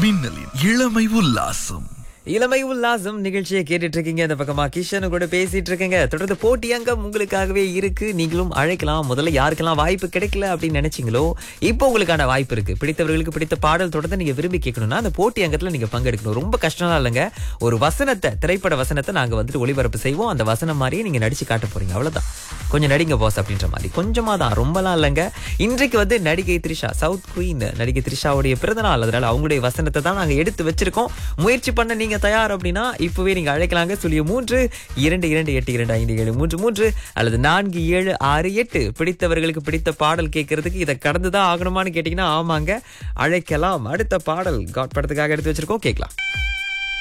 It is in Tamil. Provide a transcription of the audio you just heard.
மின்னலின் இளமை உல்லாசம் இளமை உல்லாசம் நிகழ்ச்சியை கேட்டுட்டு இருக்கீங்க இந்த பக்கமா கிஷனு கூட பேசிட்டு இருக்கீங்க தொடர்ந்து போட்டி அங்கம் உங்களுக்காகவே இருக்கு நீங்களும் அழைக்கலாம் முதல்ல யாருக்கெல்லாம் வாய்ப்பு கிடைக்கல அப்படின்னு நினைச்சீங்களோ இப்போ உங்களுக்கான வாய்ப்பு இருக்கு பிடித்தவர்களுக்கு பிடித்த பாடல் தொடர்ந்து நீங்க விரும்பி கேட்கணும்னா அந்த போட்டி அங்கத்துல நீங்க பங்கெடுக்கணும் ரொம்ப கஷ்டம்லாம் இல்லைங்க ஒரு வசனத்தை திரைப்பட வசனத்தை நாங்க வந்துட்டு ஒளிபரப்பு செய்வோம் அந்த வசனம் மாதிரியே நீங்க நடிச்சு காட்ட போறீங்க அவ்வளவுதான் கொஞ்சம் நடிங்க பாஸ் அப்படின்ற மாதிரி கொஞ்சமா தான் ரொம்பலாம் இல்லைங்க இன்றைக்கு வந்து நடிகை த்ரிஷா சவுத் குயின் நடிகை த்ரிஷாவுடைய பிறந்தநாள் அதனால அவங்களுடைய வசனத்தை தான் நாங்க எடுத்து வச்சிருக்கோம் முயற்சி பண்ண நீங்க தயார் அப்படின்னா இப்பவே நீங்க அழைக்கலாங்க சொல்லிய மூன்று இரண்டு இரண்டு எட்டு இரண்டு ஐந்து ஏழு மூன்று மூன்று அல்லது நான்கு ஏழு ஆறு எட்டு பிடித்தவர்களுக்கு பிடித்த பாடல் கேட்கறதுக்கு இதை கடந்துதான் ஆகணுமான்னு கேட்டீங்கன்னா ஆமாங்க அழைக்கலாம் அடுத்த பாடல் காட் படத்துக்காக எடுத்து வச்சிருக்கோம் கேட்கலாம்